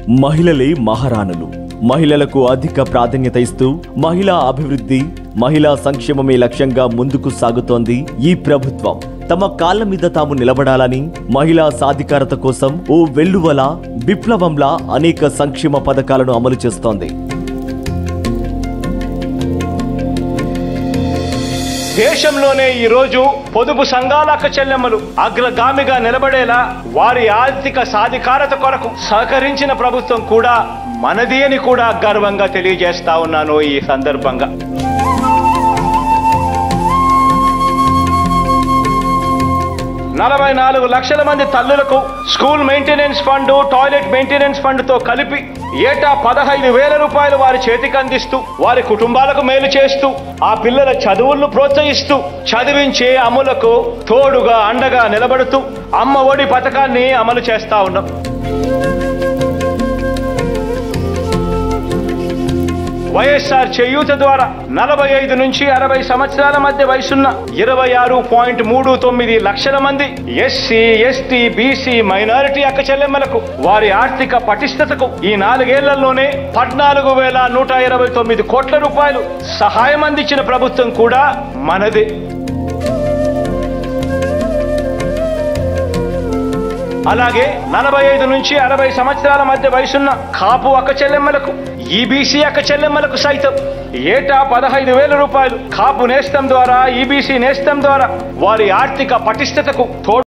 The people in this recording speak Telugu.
మహిళలే మహారాణులు మహిళలకు అధిక ప్రాధాన్యత ఇస్తూ మహిళా అభివృద్ధి మహిళా సంక్షేమమే లక్ష్యంగా ముందుకు సాగుతోంది ఈ ప్రభుత్వం తమ కాళ్ల మీద తాము నిలబడాలని మహిళా సాధికారత కోసం ఓ వెల్లువల విప్లవంలా అనేక సంక్షేమ పథకాలను అమలు చేస్తోంది దేశంలోనే ఈ రోజు పొదుపు సంఘాల అక్క చెల్లెమ్మలు అగ్రగామిగా నిలబడేలా వారి ఆర్థిక సాధికారత కొరకు సహకరించిన ప్రభుత్వం కూడా మనది అని కూడా గర్వంగా తెలియజేస్తా ఉన్నాను ఈ సందర్భంగా నలభై నాలుగు లక్షల మంది తల్లులకు school maintenance fund toilet maintenance fund తో కలిపి ఏటా పదహైదు వేల రూపాయలు వారి చేతికి అందిస్తూ వారి కుటుంబాలకు మేలు చేస్తూ ఆ పిల్లల చదువులను ప్రోత్సహిస్తూ చదివించే అమ్ములకు తోడుగా అండగా నిలబడుతూ అమ్మ ఒడి పథకాన్ని అమలు చేస్తా ఉన్నాం వైఎస్ఆర్ చేయూత ద్వారా నలభై ఐదు నుంచి అరవై సంవత్సరాల మధ్య వయసున్న ఇరవై ఆరు పాయింట్ మూడు తొమ్మిది లక్షల మంది ఎస్సీ ఎస్టీ బీసీ మైనారిటీ అక్క చెల్లెమ్మలకు వారి ఆర్థిక పటిష్టతకు ఈ నాలుగేళ్లలోనే పద్నాలుగు వేల నూట ఇరవై తొమ్మిది కోట్ల రూపాయలు సహాయం అందించిన ప్రభుత్వం కూడా మనదే అలాగే నలభై ఐదు నుంచి అరవై సంవత్సరాల మధ్య వయసున్న కాపు అక్క చెల్లెమ్మలకు ఈబీసీ అక్క చెల్లెమ్మలకు సైతం ఏటా పదహైదు వేల రూపాయలు కాపు నేస్తం ద్వారా ఈబీసీ నేస్తం ద్వారా వారి ఆర్థిక పటిష్టతకు తోడు